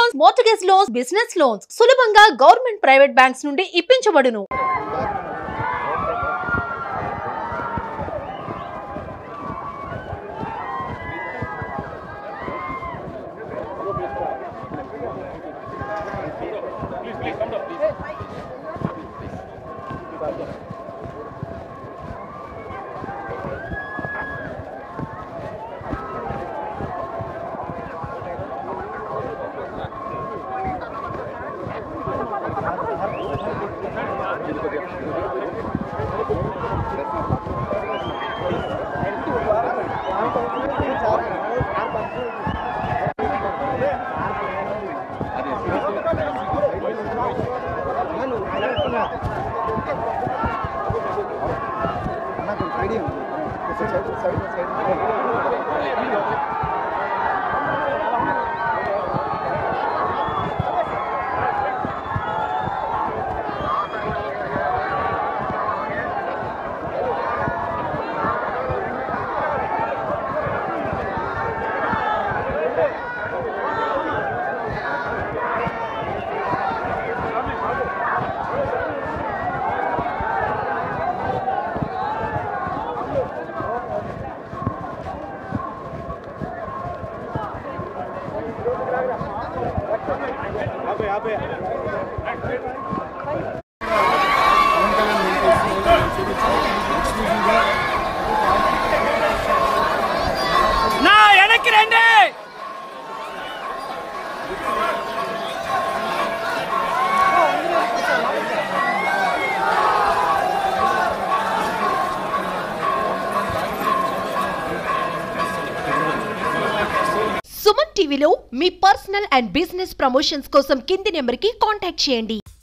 loans mortgage loans business loans సులభంగా government private banks నుండి ఇప్పించబడును నా వెనక్కి రండి సుమన్ టీవీలో మీ పర్సనల్ అండ్ బిజినెస్ ప్రమోషన్స్ కోసం కింది నెంబర్కి కాంటాక్ట్ చేయండి